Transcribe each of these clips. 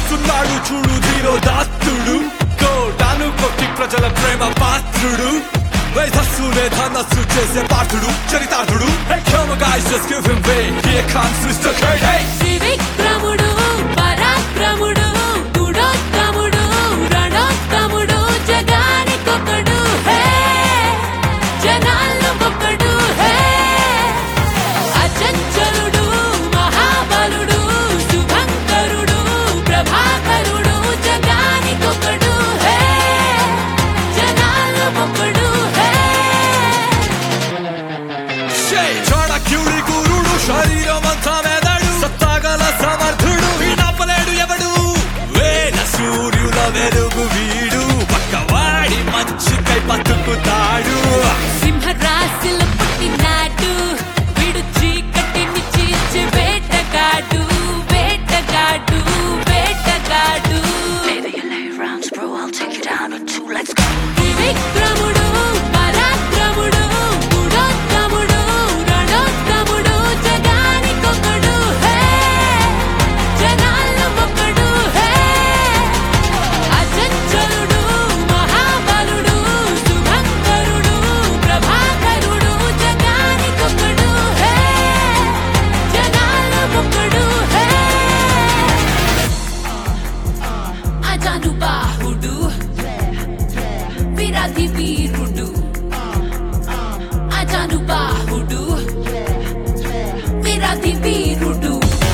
వస్తున్నాడు చూడు ధీరో దాస్తుడు కోటాను కొట్టి ప్రజల ప్రేమ పాత్రుడు వేధస్సునే ధనస్సు చేసే పాత్రుడు చరితార్థుడు Hey come on guys just give him way Here comes Mr. Kurt Hey త్రివిక్రముడు పరాక్రముడు గుడోత్తముడు రణోత్తముడు జగానికొకడు hey జనాలకొకడు hey అచంచలుడు మహాబలుడు శుభంకరుడు ప్రభాకరుడు జగానికొకడు hey జనాలకొకడు hey Shay చాణక్యుడి గురుడు శరీరమంతా మెదడు సత్తాగల సమర్థుడు వీడపలేడు ఎవడు వేల సూర్యుల వెలుగు వీడు పక్కవాడి మంచికై బతుకుతాడు సింహరాశిలో పుట్టినాడు వీడు చీకటిని చీల్చి వేటగాడు వేటగాడు వేటగాడు Play the LA rounds, bro. I'll take you down on two. Let's go. విక్రముడు పరాక్రముడు గుణోత్తముడు రణోత్తముడు జగానికొకడు హే జనాలకొకడు హే అచంచలుడు మహాబలుడు శుభంకరుడు ప్రభాకరుడు జగానికొకడు హే జనాలకొకడు హే అజాను బాహుడు విరాధి వీరుడు అజాను బాహుడు విరాధి వీరుడు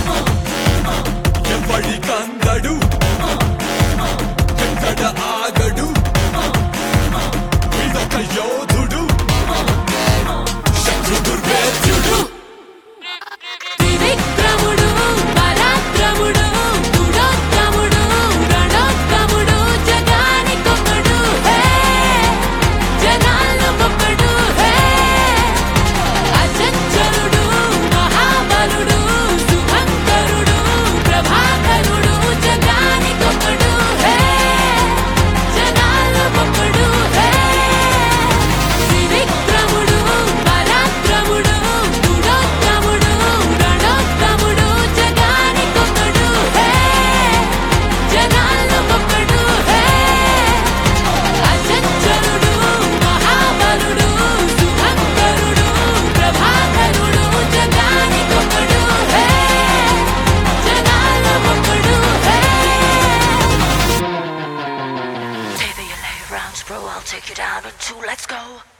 ఎవడి కందడు ఎక్కడ ఆగడు వీడొక యోధుడు శత్రు దుర్వేద్యుడు త్రివిక్రముడు పరాక్రముడు గుణోత్తముడు రణోత్తముడు జగానికొకడు హే జనాలకొకడు హే అచంచలుడు మహాబలుడు శుభంకరుడు ప్రభాకరుడు జగానికొకడు హే జనాలకొకడు హే త్రివిక్రముడు పరాక్రముడు గుణోత్తముడు రణోత్తముడు జగానికొకడు హే జనాలకొకడు హే అచంచలుడు మహాబలుడు శుభంకరుడు ప్రభాకరుడు జగానికొకడు హే జనాలకొకడు హే Play the LA rounds, bro. I'll take you down on two. Let's go.